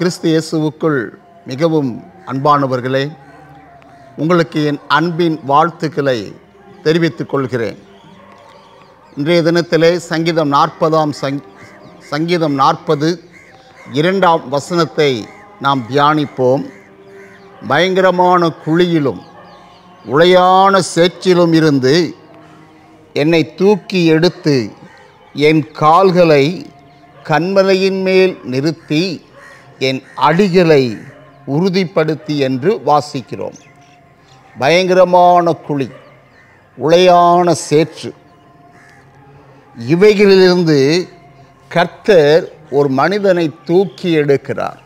கிறிஸ்து இயேசுவுக்குள் மிகவும் அன்பானவர்களே உங்களுக்கு என் அன்பின் வாழ்த்துக்களை தெரிவித்துக் கொள்கிறேன் இன்றைய தினத்திலே சங்கீதம் நாற்பதாம் சங் சங்கீதம் நாற்பது இரண்டாம் வசனத்தை நாம் தியானிப்போம் பயங்கரமான குழியிலும் உளையான சேற்றிலும் இருந்து என்னை தூக்கி எடுத்து என் கால்களை கண்மலையின் மேல் நிறுத்தி என் அடிகளை உறுதிப்படுத்தி என்று வாசிக்கிறோம் பயங்கரமான குழி உளையான சேற்று இவைகளிலிருந்து கர்த்தர் ஒரு மனிதனை தூக்கி எடுக்கிறார்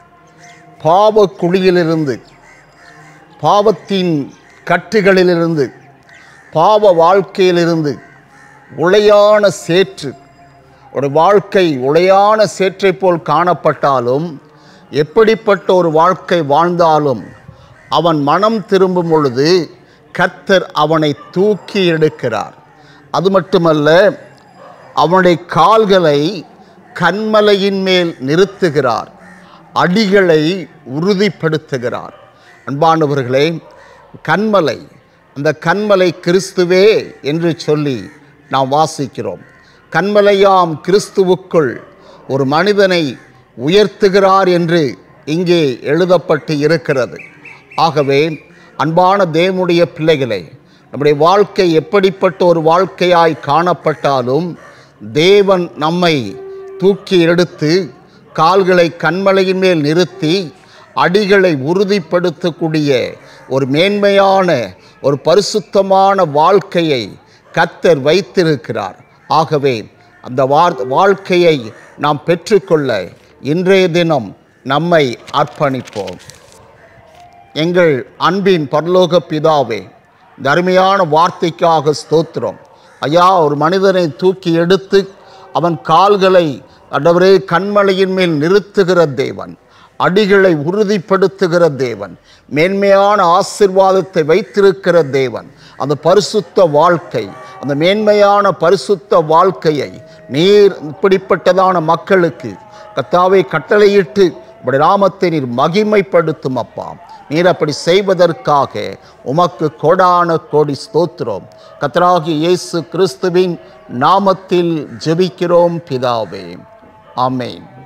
பாவ குழியிலிருந்து பாவத்தின் கட்டுகளிலிருந்து பாவ வாழ்க்கையிலிருந்து உளையான சேற்று ஒரு வாழ்க்கை உளையான சேற்றைப் போல் காணப்பட்டாலும் எப்படிப்பட்ட ஒரு வாழ்க்கை வாழ்ந்தாலும் அவன் மனம் திரும்பும் பொழுது கர்த்தர் அவனை தூக்கி எடுக்கிறார் அது மட்டுமல்ல அவனுடைய கால்களை கண்மலையின் மேல் நிறுத்துகிறார் அடிகளை உறுதிப்படுத்துகிறார் அன்பானவர்களே கண்மலை அந்த கண்மலை கிறிஸ்துவே என்று சொல்லி நாம் வாசிக்கிறோம் கண்மலையாம் கிறிஸ்துவுக்குள் ஒரு மனிதனை உயர்த்துகிறார் என்று இங்கே எழுதப்பட்டு இருக்கிறது ஆகவே அன்பான தேவனுடைய பிள்ளைகளே நம்முடைய வாழ்க்கை எப்படிப்பட்ட ஒரு வாழ்க்கையாய் காணப்பட்டாலும் தேவன் நம்மை தூக்கி எடுத்து கால்களை கண்மலையின் மேல் நிறுத்தி அடிகளை உறுதிப்படுத்தக்கூடிய ஒரு மேன்மையான ஒரு பரிசுத்தமான வாழ்க்கையை கத்தர் வைத்திருக்கிறார் ஆகவே அந்த வார் வாழ்க்கையை நாம் பெற்றுக்கொள்ள இன்றைய தினம் நம்மை அர்ப்பணிப்போம் எங்கள் அன்பின் பரலோக பிதாவே இந்த அருமையான வார்த்தைக்காக ஸ்தோத்திரம் ஐயா ஒரு மனிதனை தூக்கி எடுத்து அவன் கால்களை அடவரே கண்மலையின் மேல் நிறுத்துகிற தேவன் அடிகளை உறுதிப்படுத்துகிற தேவன் மேன்மையான ஆசிர்வாதத்தை வைத்திருக்கிற தேவன் அந்த பரிசுத்த வாழ்க்கை அந்த மேன்மையான பரிசுத்த வாழ்க்கையை நீர் இப்படிப்பட்டதான மக்களுக்கு கத்தாவை கட்டளையிட்டு உடைய நாமத்தை நீர் மகிமைப்படுத்தும் அப்பா நீர் அப்படி செய்வதற்காக உமக்கு கொடான கோடி ஸ்தோத்திரம் கத்தராகிய இயேசு கிறிஸ்துவின் நாமத்தில் ஜெபிக்கிறோம் பிதாவே ஆமென்